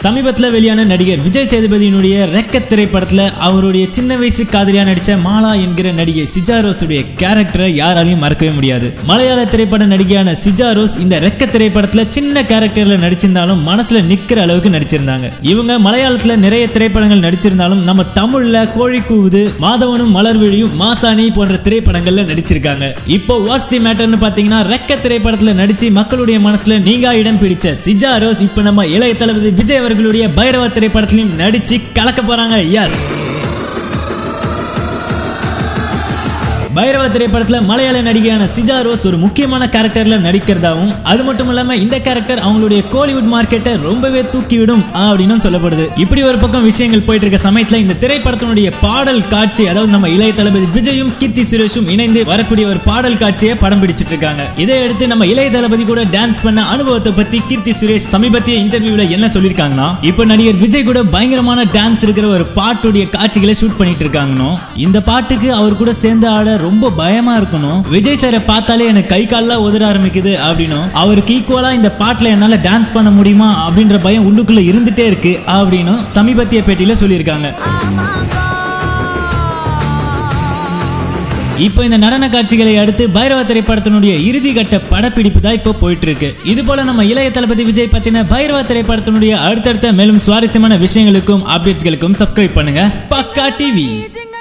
சமீபத்துல வெளியான நடிகர் விஜய் சேதுபதியினுடைய ரெக்க திரைப்படத்துல அவருடைய சின்ன வயசு காதலியா நடிச்ச மாலா என்கிற நடிகை சிஜாரோஸுடைய கேரக்டரை யாராலையும் மறக்கவே முடியாது மலையாள திரைப்பட நடிகையான சிஜாரோஸ் இந்த ரெக்க திரைப்படத்துல சின்ன கேரக்டர்ல நடிச்சிருந்தாலும் மனசுல நிக்கிற அளவுக்கு நடிச்சிருந்தாங்க இவங்க மலையாளத்துல நிறைய திரைப்படங்கள் நடிச்சிருந்தாலும் நம்ம தமிழ்ல கோழி கூவுது மாதவனும் மலர்விழியும் மாசாணி போன்ற திரைப்படங்கள்ல நடிச்சிருக்காங்க இப்போ வாட்ஸ் தி மேட்டர்னு பாத்தீங்கன்னா ரெக்க திரைப்படத்துல நடிச்சு மக்களுடைய மனசுல நீங்கா இடம் பிடிச்ச சிஜாரோஸ் இப்போ நம்ம இளைய தளபதி விஜய் அவர்களுடைய பைரவ திரைப்படத்திலையும் நடிச்சு கலக்க போறாங்க எஸ் பைரவ திரைப்படத்துல மலையாள நடிகையான சிஜா ரோஸ் ஒரு முக்கியமான கேரக்டர்ல நடிக்கிறதாவும் அது மட்டும் இல்லாம இந்த கேரக்டர் அவங்களுடைய கோலிவுட் மார்க்கெட்டை ரொம்பவே தூக்கிவிடும் அப்படின்னு சொல்லப்படுது இப்படி ஒரு பக்கம் விஷயங்கள் போயிட்டு இருக்க சமயத்துல இந்த திரைப்படத்தினுடைய பாடல் காட்சி அதாவது நம்ம இளைய தளபதி விஜயும் கீர்த்தி சுரேஷும் இணைந்து வரக்கூடிய ஒரு பாடல் காட்சியை படம் பிடிச்சிட்டு இருக்காங்க இதை அடுத்து நம்ம இளைய தளபதி கூட டான்ஸ் பண்ண அனுபவத்தை பத்தி கீர்த்தி சுரேஷ் சமீபத்திய இன்டர்வியூல என்ன சொல்லிருக்காங்கன்னா இப்போ நடிகர் விஜய் கூட பயங்கரமான டான்ஸ் இருக்கிற ஒரு பாட்டுடைய காட்சிகளை ஷூட் பண்ணிட்டு இருக்காங்கன்னு இந்த பாட்டுக்கு அவர் கூட சேர்ந்து ஆட ரொம்ப பயமா இருக்கணும் விஜய் சாரை பார்த்தாலே எனக்கு கை கால்லாம் உதற ஆரம்பிக்குது அப்படின்னும் அவருக்கு ஈக்குவலா இந்த பாட்டுல என்னால டான்ஸ் பண்ண முடியுமா அப்படின்ற பயம் உள்ளுக்குள்ள இருந்துட்டே இருக்கு அப்படின்னு சமீபத்திய பேட்டியில சொல்லியிருக்காங்க இப்போ இந்த நடன காட்சிகளை அடுத்து பைரவ திரைப்படத்தினுடைய இறுதி கட்ட படப்பிடிப்பு தான் இப்போ போயிட்டு இருக்கு இது போல நம்ம இளைய தளபதி விஜய் பத்தின பைரவ திரைப்படத்தினுடைய அடுத்தடுத்த மேலும் சுவாரஸ்யமான விஷயங்களுக்கும் அப்டேட்ஸ்களுக்கும் சப்ஸ்கிரைப் பண்ணுங்க பக்கா டிவி